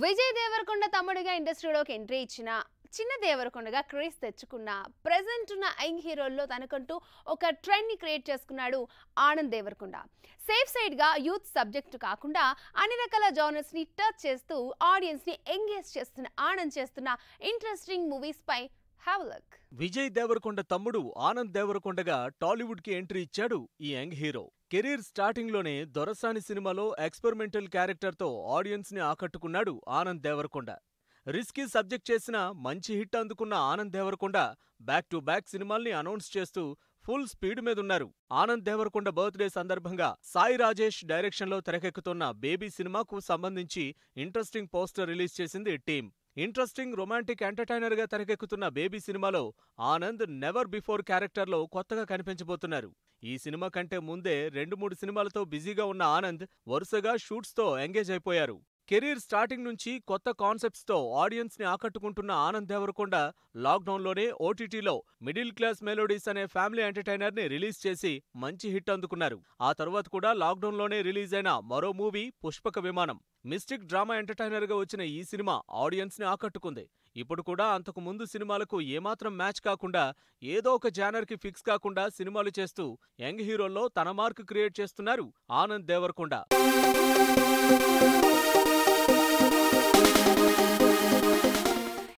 విజయ్ దేవరకొండ తమ్ముడిగా ఇండస్ట్రీలోకి ఎంట్రీ ఇచ్చిన చిన్న దేవరకొండగా క్రేజ్ తెచ్చుకున్న ప్రెసెంట్ ఉన్న యంగ్ హీరోల్లో తనకంటూ ఒక ట్రెండ్ ని క్రియేట్ చేసుకున్నాడు ఆనంద్ దేవరకొండ సేఫ్ సైడ్ గా యూత్ సబ్జెక్ట్ కాకుండా అన్ని రకాల జానర్స్ ని టచ్ చేస్తూ ఆడియన్స్ ని ఎంగేజ్ చేస్తున్న ఆనంద్ చేస్తున్న ఇంట్రెస్టింగ్ మూవీస్ పై హ్యావ్ లక్ విజయ్ దేవరకొండ తమ్ముడు ఆనంద్ దేవరకొండగా టాలీవుడ్ కి ఎంట్రీ ఇచ్చాడు ఈ యంగ్ హీరో కెరీర్ స్టార్టింగ్ లోనే దొరసాని సినిమాలో ఎక్స్పెరిమెంటల్ క్యారెక్టర్ తో ఆడియన్స్ ని ఆకట్టుకున్నాడు ఆనంద్ దేవరకొండ రిస్కీ సబ్జెక్ట్ చేసిన మంచి హిట్ అందుకున్న Anand Deverakonda back to back సినిమాల్ని అనౌన్స్ చేస్తూ ఫుల్ స్పీడ్ మీదున్నారు ఆనంద్ దేవరకొండ బర్త్డే సందర్భంగా సాయి రాజేష్ డైరెక్షన్లో తెరకెక్కుతున్న బేబీ సినిమాకు సంబంధించి ఇంట్రెస్టింగ్ పోస్టర్ రిలీజ్ చేసింది టీం ఇంట్రెస్టింగ్ రొమాంటిక్ ఎంటర్టైనర్ గా తెరకెక్కుతున్న బేబీ సినిమాలో ఆనంద్ నెవర్ బిఫోర్ క్యారెక్టర్లో కొత్తగా కనిపించబోతున్నారు ఈ సినిమా కంటే ముందే రెండు మూడు సినిమాలతో బిజీగా ఉన్న ఆనంద్ వరుసగా షూట్స్తో ఎంగేజ్ అయిపోయారు కెరీర్ స్టార్టింగ్ నుంచి కొత్త కాన్సెప్ట్స్తో ఆడియన్స్ ని ఆకట్టుకుంటున్న ఆనంద్ దేవరకొండ లాక్డౌన్లోనే ఓటీటీలో మిడిల్ క్లాస్ మెలోడీస్ అనే ఫ్యామిలీ ఎంటర్టైనర్ ని రిలీజ్ చేసి మంచి హిట్ అందుకున్నారు ఆ తర్వాత కూడా లాక్డౌన్లోనే రిలీజ్ అయిన మరో మూవీ పుష్పక విమానం మిస్టిక్ డ్రామా ఎంటర్టైనర్ గా వచ్చిన ఈ సినిమా ఆడియన్స్ ని ఆకట్టుకుంది ఇప్పుడు కూడా అంతకు ముందు సినిమాలకు ఏమాత్రం మ్యాచ్ కాకుండా ఏదో ఒక జానర్ కి ఫిక్స్ కాకుండా సినిమాలు చేస్తూ యంగ్ హీరోల్లో తన మార్క్ క్రియేట్ చేస్తున్నారు ఆనంద్ దేవరకొండ